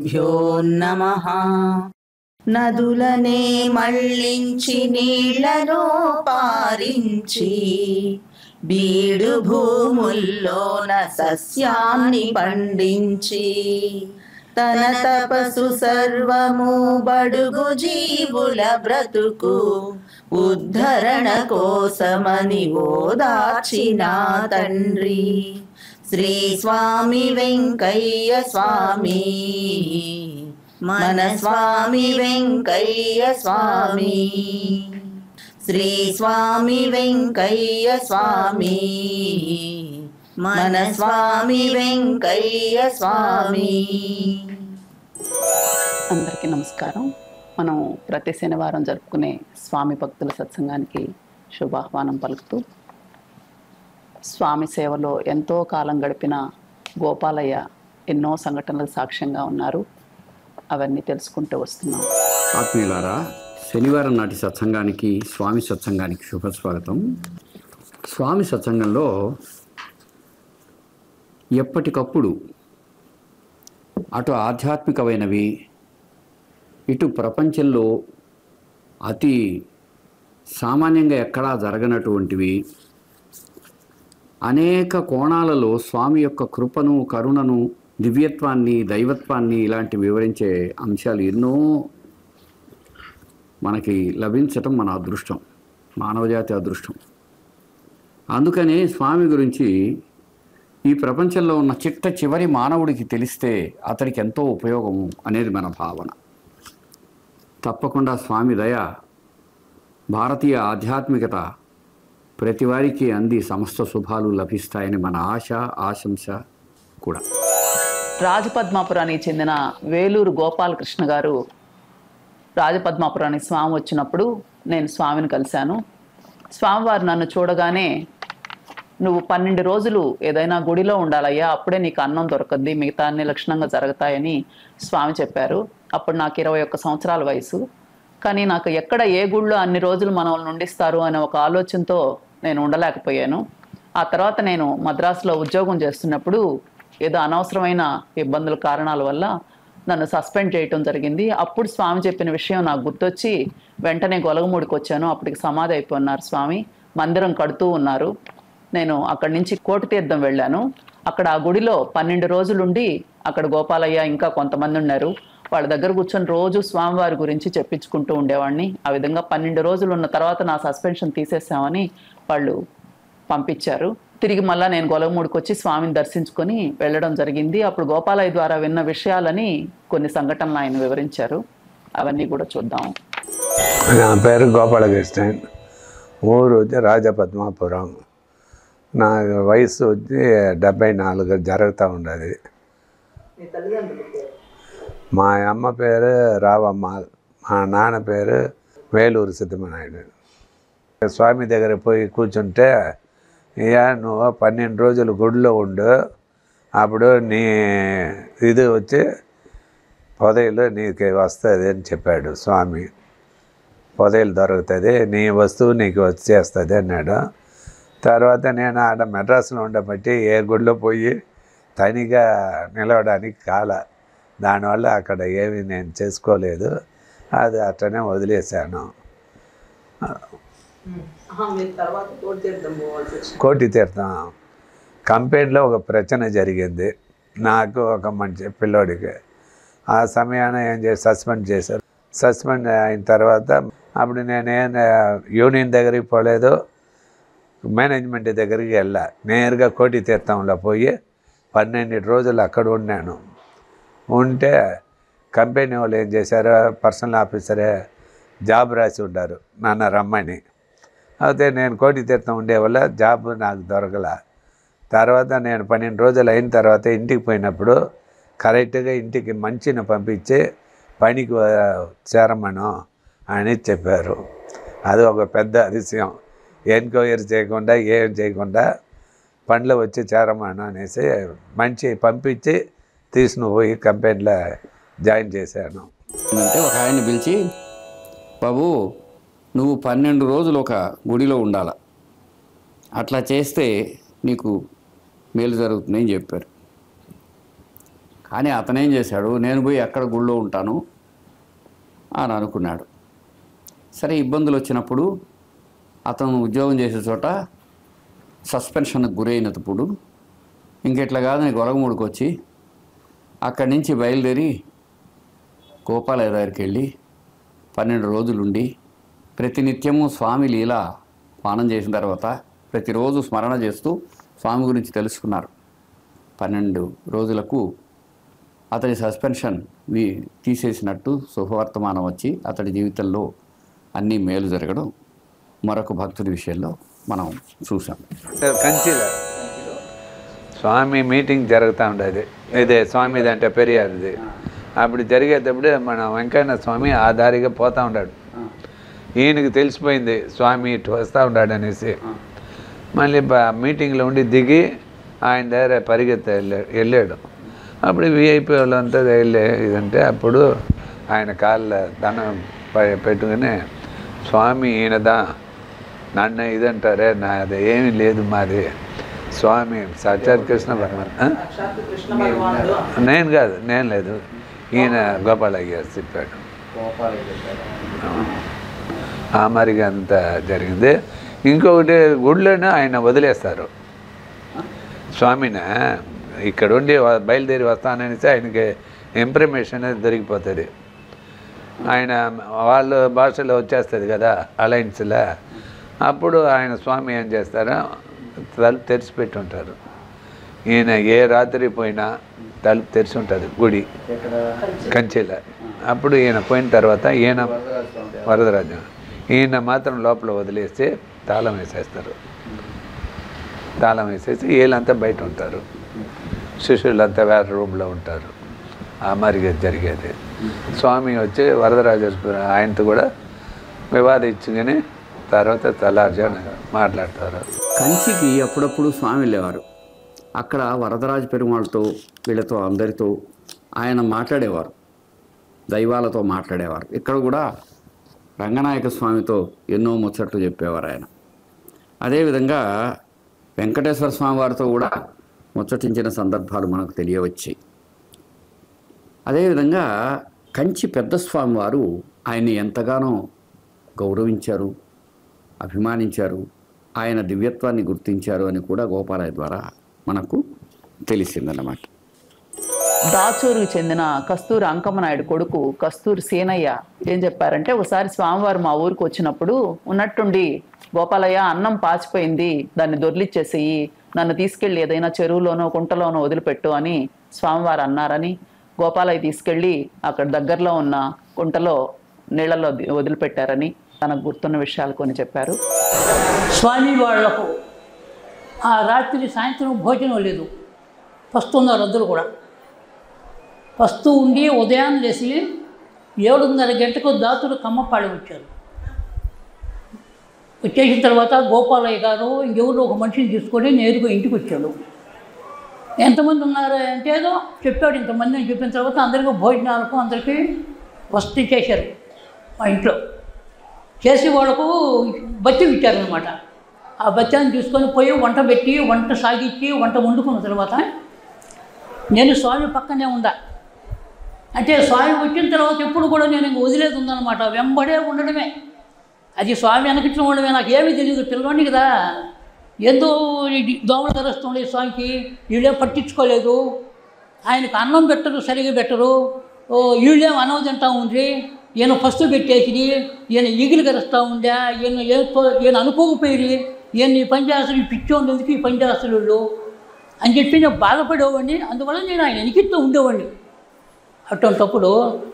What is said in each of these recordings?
శ్రీగురుభ్యో నమ నదులనే మళ్ళించి నీళ్లను పారించి బీడు భూముల్లోన సస్యాన్ని పండించి తన తపసు సర్వము బడుగు జీవుల బ్రతుకు ఉద్ధరణ కోసమని ఓదార్చిన తండ్రి శ్రీ స్వామి వెంకయ్య స్వామి మన స్వామి వెంకయ్య స్వామి శ్రీ స్వామి వెంకయ్య స్వామి మన స్వామి వెంకయ్య స్వామి అందరికీ నమస్కారం మనం ప్రతి శనివారం జరుపుకునే స్వామి భక్తుల సత్సంగానికి శుభాహ్వానం పలుకుతూ స్వామి సేవలో ఎంతో కాలం గడిపిన గోపాలయ్య ఎన్నో సంఘటనలకు సాక్ష్యంగా ఉన్నారు అవన్నీ తెలుసుకుంటూ వస్తున్నాం ఆత్మీయులారా శనివారం నాటి సత్సంగానికి స్వామి సత్సంగానికి శుభస్వాగతం స్వామి సత్సంగంలో ఎప్పటికప్పుడు అటు ఆధ్యాత్మికమైనవి ఇటు ప్రపంచంలో అతి సామాన్యంగా ఎక్కడా జరగనటువంటివి అనేక కోణాలలో స్వామి యొక్క కృపను కరుణను దివ్యత్వాన్ని దైవత్వాన్ని ఇలాంటి వివరించే అంశాలు ఎన్నో మనకి లభించటం మన అదృష్టం మానవజాతి అదృష్టం అందుకనే స్వామి గురించి ఈ ప్రపంచంలో ఉన్న చిట్ట చివరి మానవుడికి తెలిస్తే అతడికి ఎంతో ఉపయోగము అనేది మన భావన తప్పకుండా స్వామి దయ భారతీయ ఆధ్యాత్మికత ప్రతి వారికి అంది సమస్త శుభాలు లభిస్తాయని మన ఆశ ఆశంస కూడా రాజపద్మాపురానికి చెందిన వేలూరు గోపాలకృష్ణ గారు రాజపద్మాపురానికి స్వామి వచ్చినప్పుడు నేను స్వామిని కలిశాను స్వామివారు నన్ను చూడగానే నువ్వు పన్నెండు రోజులు ఏదైనా గుడిలో ఉండాలయ్యా అప్పుడే నీకు అన్నం దొరకద్ది మిగతా అన్ని లక్షణంగా జరుగుతాయని స్వామి చెప్పారు అప్పుడు నాకు ఇరవై ఒక్క సంవత్సరాల వయసు కానీ నాకు ఎక్కడ ఏ గుళ్ళో అన్ని రోజులు మనల్ని ఉండిస్తారు అనే ఒక ఆలోచనతో నేను ఉండలేకపోయాను ఆ తర్వాత నేను మద్రాసులో ఉద్యోగం చేస్తున్నప్పుడు ఏదో అనవసరమైన ఇబ్బందుల కారణాల వల్ల నన్ను సస్పెండ్ చేయటం జరిగింది అప్పుడు స్వామి చెప్పిన విషయం నాకు గుర్తొచ్చి వెంటనే గొలగమూడికి వచ్చాను అప్పటికి సమాధి అయిపోయినారు స్వామి మందిరం కడుతూ ఉన్నారు నేను అక్కడి నుంచి కోటి తీర్థం వెళ్ళాను అక్కడ ఆ గుడిలో పన్నెండు రోజులుండి అక్కడ గోపాలయ్య ఇంకా కొంతమంది ఉన్నారు వాళ్ళ దగ్గర కూర్చొని రోజు స్వామివారి గురించి చెప్పించుకుంటూ ఉండేవాడిని ఆ విధంగా పన్నెండు రోజులు ఉన్న తర్వాత నా సస్పెన్షన్ తీసేసామని వాళ్ళు పంపించారు తిరిగి మళ్ళా నేను గొలవమూడికి వచ్చి స్వామిని దర్శించుకొని వెళ్ళడం జరిగింది అప్పుడు గోపాలయ్య ద్వారా విన్న విషయాలని కొన్ని సంఘటనలు ఆయన వివరించారు అవన్నీ కూడా చూద్దాం నా పేరు గోపాలకృష్ణన్ ఊరు వచ్చి రాజపద్మాపురం నా వయసు వచ్చి డెబ్బై నాలుగు జరుగుతూ ఉండదు మా అమ్మ పేరు రావమ్మ మా నాన్న పేరు వేలూరు సిద్ధమనాయుడు స్వామి దగ్గర పోయి కూర్చుంటే అయ్యా నువ్వు పన్నెండు రోజులు గుడిలో ఉండు అప్పుడు నీ ఇది వచ్చి పొదయిలో నీకు వస్తుంది అని చెప్పాడు స్వామి పొదయిలు దొరుకుతుంది నీ వస్తువు నీకు వచ్చేస్తుంది అన్నాడు తర్వాత నేను ఆడ మెడ్రాస్లో ఉండబట్టి ఏ గుడిలో పోయి తనిగా నిలవడానికి కాల దానివల్ల అక్కడ ఏమీ నేను చేసుకోలేదు అది అట్లనే వదిలేశాను కోటి తీర్థం కంపెనీలో ఒక ప్రచన జరిగింది నాకు ఒక మంచి పిల్లోడికి ఆ సమయాన ఏం చేసి సస్పెండ్ చేశారు సస్పెండ్ అయిన తర్వాత అప్పుడు నేనేం యూనియన్ దగ్గరికి పోలేదు మేనేజ్మెంట్ దగ్గరికి వెళ్ళా నేరుగా కోటి తీర్థంలో పోయి పన్నెండు రోజులు అక్కడ ఉన్నాను ఉంటే కంపెనీ వాళ్ళు ఏం చేశారు పర్సనల్ ఆఫీసరే జాబ్ రాసి ఉండారు నన్ను రమ్మని అయితే నేను కోటి తీర్థం ఉండే వల్ల జాబ్ నాకు దొరకల తర్వాత నేను పన్నెండు రోజులు అయిన తర్వాత ఇంటికి పోయినప్పుడు కరెక్ట్గా ఇంటికి మంచిని పంపించి పనికి వా- చేరమను అని చెప్పారు అది ఒక పెద్ద విషయం ఎన్క్వైరీ చేయకుండా ఏం చేయకుండా పండ్లు వచ్చి చేరమను అనేసి మంచి పంపించి తీసుకుని పోయి కంపెనీలో జాయిన్ చేశాను అంటే ఒక ఆయన్ని పిలిచి బాబు నువ్వు పన్నెండు రోజులు ఒక గుడిలో ఉండాల అట్లా చేస్తే నీకు మేలు జరుగుతుందని చెప్పారు కానీ అతనేం చేశాడు నేను పోయి ఎక్కడ గుళ్ళో ఉంటాను అని అనుకున్నాడు సరే ఇబ్బందులు వచ్చినప్పుడు అతను ఉద్యోగం చేసే చోట సస్పెన్షన్కి గురైనప్పుడు ఇంకెట్లా కాదు నేను గొలగమూడికి వచ్చి అక్కడి నుంచి బయలుదేరి గోపాలయ్య దగ్గరికి వెళ్ళి పన్నెండు రోజులుండి ప్రతినిత్యము స్వామి లీల పానం చేసిన తర్వాత ప్రతిరోజు స్మరణ చేస్తూ స్వామి గురించి తెలుసుకున్నారు పన్నెండు రోజులకు అతడి సస్పెన్షన్ వి తీసేసినట్టు శుభవర్తమానం వచ్చి అతడి జీవితంలో అన్నీ మేలు జరగడం మరొక భక్తుడి విషయంలో మనం చూసాం కంచిలో స్వామి మీటింగ్ జరుగుతూ ఉండేది ఇదే స్వామిది అంటే పెరియారిది అప్పుడు జరిగేటప్పుడు మన వెంకన్న స్వామి ఆ దారిగా పోతూ ఉన్నాడు ఈయనకి తెలిసిపోయింది స్వామి ఇటు వస్తూ ఉన్నాడు అనేసి మళ్ళీ బ- మీటింగ్లో ఉండి దిగి ఆయన దగ్గర పరిగెత్తి వెళ్ళాడు వెళ్ళాడు అప్పుడు విఐపి వాళ్ళంతా వెళ్ళే ఇదంటే అప్పుడు ఆయన కాళ్ళ దండం ప- పెట్టుకుని స్వామి ఈయనదా నన్ను ఇదంటారే నాది ఏమీ లేదు మాది స్వామి సాక్షాత్ కృష్ణ భగవాన్ ఆ? నేను కాదు నేను లేదు ఈయన గోపాలయ్య గారు చెప్పాడు ఆ మరిగా అంత జరిగింది ఇంకొకటి గుడిలోనే ఆయన వదిలేస్తారు స్వామిని ఇక్కడ ఉండి వ- బయలుదేరి వస్తాననేసి ఆయనకి ఇన్ఫర్మేషన్ అనేది దొరికిపోతుంది ఆయన వాళ్ళ భాషలో వచ్చేస్తుంది కదా అలయన్స్లో అప్పుడు ఆయన స్వామి ఏం చేస్తారో తలుపు తెరిచి పెట్టి ఉంటారు ఈయన ఏ రాత్రి పోయినా తలుపు తెరిచి ఉంటుంది గుడి కంచెల అప్పుడు ఈయన పోయిన తర్వాత ఈయన వరదరాజు ఈయన మాత్రం లోపల వదిలేస్తే తాళం వేసేస్తారు తాళం వేసేసి వీళ్ళంతా బయట ఉంటారు శిష్యులంతా వేరే రూమ్లో ఉంటారు ఆ మరిగా జరిగేది స్వామి వచ్చి వరదరాజ ఆయనతో కూడా వివాదించుకొని తర్వాత తలార్జాన మాట్లాడతారు కంచికి అప్పుడప్పుడు స్వామి వెళ్ళేవారు అక్కడ వరదరాజ పెరుమాళ్ళతో వీళ్ళతో అందరితో ఆయన మాట్లాడేవారు దైవాలతో మాట్లాడేవారు ఇక్కడ కూడా రంగనాయక స్వామితో ఎన్నో ముచ్చట్లు చెప్పేవారు ఆయన అదేవిధంగా వెంకటేశ్వర స్వామి వారితో కూడా ముచ్చటించిన సందర్భాలు మనకు తెలియవచ్చాయి అదేవిధంగా కంచి పెద్ద స్వామి వారు ఆయన్ని ఎంతగానో గౌరవించారు అభిమానించారు ఆయన దివ్యత్వాన్ని గుర్తించారు అని కూడా గోపాలయ్య ద్వారా మనకు తెలిసిందన్నమాట దాచూరుకు చెందిన కస్తూరి అంకమ్మనాయుడు కొడుకు కస్తూరి సేనయ్య ఏం చెప్పారంటే ఒకసారి స్వామివారు మా ఊరికి వచ్చినప్పుడు ఉన్నట్టుండి గోపాలయ్య అన్నం పాచిపోయింది దాన్ని దొర్లిచ్చేసేయి నన్ను తీసుకెళ్ళి ఏదైనా చెరువులోనో కుంటలోనో వదిలిపెట్టు అని స్వామివారు అన్నారని గోపాలయ్య తీసుకెళ్ళి అక్కడ దగ్గరలో ఉన్న కుంటలో నీళ్ళలో ది- వదిలిపెట్టారని తనకు గుర్తున్న విషయాలు కొన్ని చెప్పారు స్వామి వాళ్లకు ఆ రాత్రి సాయంత్రం భోజనం లేదు పస్తున్నారు అందరూ కూడా పస్తూ ఉండి ఉదయం లేచి ఏడున్నర గంటకు దాతులు కమ్మపాడి వచ్చారు వచ్చేసిన తర్వాత గోపాలయ్య గారు ఇంకెవరు ఒక మనిషిని తీసుకొని నేరుగా ఇంటికి వచ్చాడు ఎంతమంది ఉన్నారు అంటే ఏదో చెప్పాడు ఇంతమంది అని చెప్పిన తర్వాత అందరికీ భోజనాలకు అందరికీ వసతి చేశారు మా ఇంట్లో చేసి వాళ్ళకు బత్యం ఇచ్చారనమాట ఆ బత్యాన్ని తీసుకొని పోయి వంట పెట్టి వంట సాగించి వంట వండుకున్న తర్వాత నేను స్వామి పక్కనే ఉందా అంటే స్వామి వచ్చిన తర్వాత ఎప్పుడు కూడా నేను ఇంక వదిలేదు ఉందన్నమాట వెంబడే ఉండడమే అది స్వామి వెనకించిన ఉండడమే నాకు ఏమీ తెలియదు పిల్లవాడిని కదా ఎంతో ఈ దోమలు కరుస్తుండే స్వామికి వీళ్ళేం పట్టించుకోలేదు ఆయనకు అన్నం పెట్టరు సరిగా పెట్టరు ఓ వీళ్ళేం అన్నం తింటా ఉండ్రి ఈయన ఫస్ట్ పెట్టేసి ఈయన ఈగిలు కరుస్తూ ఉండా ఈయన ఏ ఈయన అనుకోకపోయి ఈయన ఈ పని చేస్తారు ఈ పిచ్చోండి ఎందుకు ఈ పని చేస్తారు వీళ్ళు అని చెప్పి నేను బాధపడేవాడిని అందువల్ల నేను ఆయన ఎనికిస్తూ ఉండేవాడిని అటువంటప్పుడు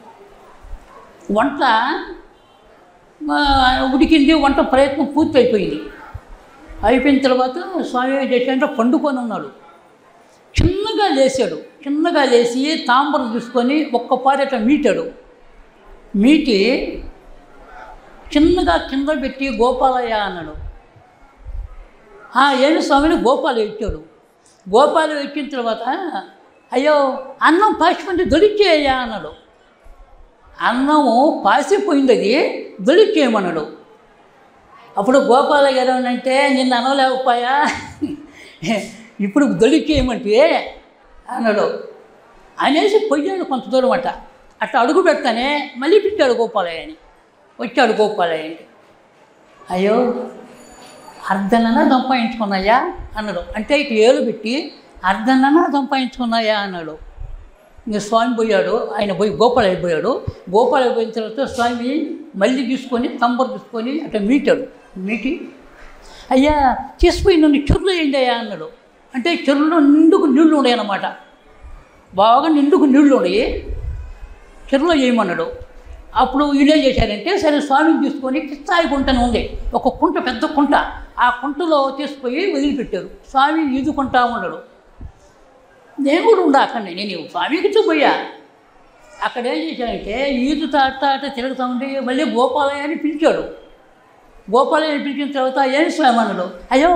వంట ఆ, ఉడికింది వంట ప్రయత్నం పూర్తి అయిపోయింది అయిపోయిన తర్వాత స్వామి ఏం చేశాడంటే పండుకొని ఉన్నాడు చిన్నగా లేచాడు చిన్నగా లేచి తాంబరం తీసుకొని ఒక్క పారి అట్లా మీటాడు మీటి చిన్నగా కింద పెట్టి గోపాలయ్య అన్నాడు "ఆ, ఏమి స్వామిని గోపాలు ఇచ్చాడు గోపాలు ఇచ్చిన తర్వాత అయ్యో అన్నం పాసిపోయింది దొరికేయ్యా అన్నాడు అన్నము పాసిపోయింది అది దొరికేయమన్నాడు అప్పుడు గోపాల గారు అంటే నిన్ను అనలేకపోయా ఇప్పుడు దొలికేయమంటే అన్నాడు అనేసి పొయ్యాడు కొంత దూరం అట్ట అట్లా అడుగు పెడతానే మళ్ళీ పిచ్చాడు గోపాలయ్య అని వచ్చాడు గోపాలయ్య అంటే అయ్యో అర్ధనన్నా సంపాదించుకున్నాయా అన్నాడు అంటే ఇటు ఏలు పెట్టి అర్ధనన్నా సంపాదించుకున్నాయా అన్నాడు ఇంక స్వామి పోయాడు ఆయన పోయి గోపాలయ్య పోయాడు గోపాలయ్య పోయిన తర్వాత స్వామి మళ్ళీ తీసుకొని తంబర్ తీసుకొని అట్లా మీటాడు మీటి అయ్యా చేసిపోయి నన్ను చెరువులో ఏంటి అయ్యా అన్నాడు అంటే చెరువులో నిండుకు నీళ్లు ఉన్నాయి అన్నమాట బాగా నిండుకు నీళ్లు ఉన్నాయి చెరువులో చేయమన్నాడు అప్పుడు వీళ్ళు ఏం చేశారంటే సరే స్వామిని తీసుకొని కిస్తాయి కుంటని ఉంది ఒక కుంట పెద్ద కుంట ఆ కుంటలో తీసుకుపోయి వదిలిపెట్టారు స్వామి ఈదుకుంటా ఉన్నాడు నేను కూడా ఉండా అక్కడ నేను స్వామికి పోయా అక్కడ ఏం చేశానంటే ఈదుతా అట్ట అట్ట తిరుగుతూ ఉండి మళ్ళీ గోపాలయ్య అని పిలిచాడు గోపాలయ్య అని పిలిచిన తర్వాత ఏం స్వామి అన్నాడు అయ్యో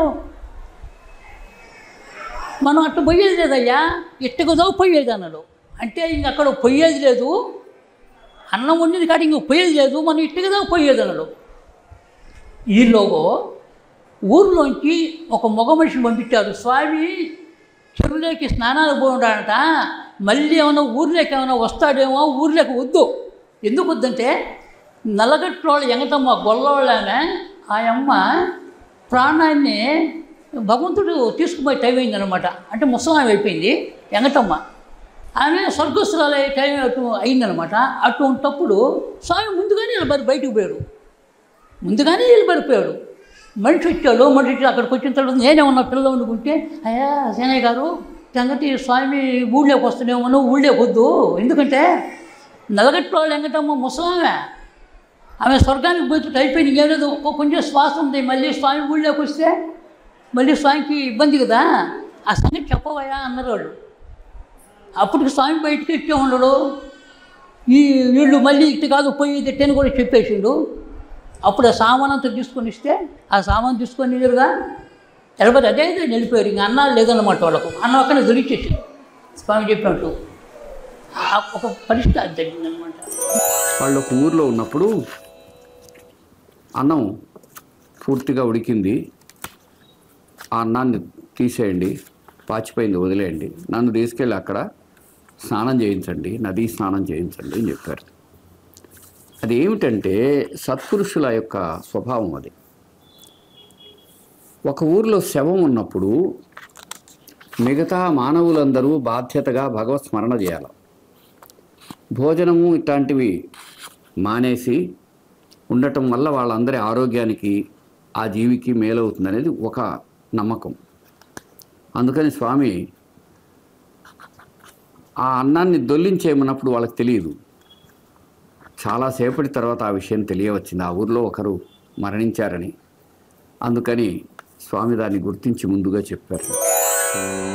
మనం అట్ట పోయేది లేదయ్యా ఇట్టకుదో పోయేది అన్నాడు అంటే ఇంక అక్కడ పోయేది లేదు అన్నం వండింది కాదు ఇంక పోయేది లేదు మనం ఇట్టకుదో పోయేది అన్నాడు ఈలోగో ఊర్లోంచి ఒక మగ మనిషిని పంపించారు స్వామి చెరువులోకి స్నానాలు పోయినాడంట మళ్ళీ ఏమైనా ఊర్లోకి ఏమైనా వస్తాడేమో ఊర్లోకి వద్దు ఎందుకు వద్దంటే నల్లగట్లో ఎంగతమ్మ గొల్లవాళ్ళనే ఆ అమ్మ ప్రాణాన్ని భగవంతుడు తీసుకుపోయే టైం అయిందనమాట అంటే ముసలాం అయిపోయింది ఎంగటమ్మ ఆమె స్వర్గస్థురాలు అయ్యే టైం అటు అయిందనమాట అటువంటప్పుడు స్వామి ముందుగానే నిలబడి బయటకు పోయాడు ముందుగానే నిలబడిపోయాడు మనిషి వచ్చాడు మనిషి వచ్చి అక్కడికి వచ్చిన తర్వాత నేనే ఉన్న పిల్లలు అనుకుంటే అయ్యా సేనయ్య గారు సంగతి స్వామి ఊళ్ళోకి వస్తున్నామో ఊళ్ళోకి వద్దు ఎందుకంటే నలగట్లో వెంకటమ్మ ముసలామే ఆమె స్వర్గానికి పోయి అయిపోయింది ఇంకేం లేదు ఒక్క కొంచెం శ్వాస ఉంది మళ్ళీ స్వామి ఊళ్ళోకి వస్తే మళ్ళీ స్వామికి ఇబ్బంది కదా ఆ సంగతి చెప్పవయ్యా అన్నారు వాళ్ళు అప్పటికి స్వామి బయటికి ఇచ్చే ఉండడు ఈ వీళ్ళు మళ్ళీ ఇటు కాదు పోయేది ఇట్టని కూడా చెప్పేసిండు అప్పుడు ఆ సామాన్ అంతా తీసుకొని ఇస్తే ఆ సామాన్ తీసుకొని ఎదురుగా నిలబడి అదే ఇదే నిలిపోయారు ఇంకా అన్నాలు లేదన్నమాట వాళ్ళకు అన్నం అక్కడ దొరికేసి స్వామి చెప్పినట్టు ఆ ఒక పరిష్కారం జరిగిందనమాట వాళ్ళు ఒక ఊర్లో ఉన్నప్పుడు అన్నం పూర్తిగా ఉడికింది ఆ అన్నాన్ని తీసేయండి పాచిపోయింది వదిలేయండి నన్ను తీసుకెళ్ళి అక్కడ స్నానం చేయించండి నదీ స్నానం చేయించండి అని చెప్పారు అది ఏమిటంటే సత్పురుషుల యొక్క స్వభావం అది ఒక ఊర్లో శవం ఉన్నప్పుడు మిగతా మానవులందరూ బాధ్యతగా భగవత్ స్మరణ చేయాలి భోజనము ఇట్లాంటివి మానేసి ఉండటం వల్ల వాళ్ళందరి ఆరోగ్యానికి ఆ జీవికి మేలవుతుంది అనేది ఒక నమ్మకం అందుకని స్వామి ఆ అన్నాన్ని దొల్లించేయమన్నప్పుడు వాళ్ళకి తెలియదు చాలాసేపటి తర్వాత ఆ విషయం తెలియవచ్చింది ఆ ఊర్లో ఒకరు మరణించారని అందుకని స్వామి దాన్ని గుర్తించి ముందుగా చెప్పారు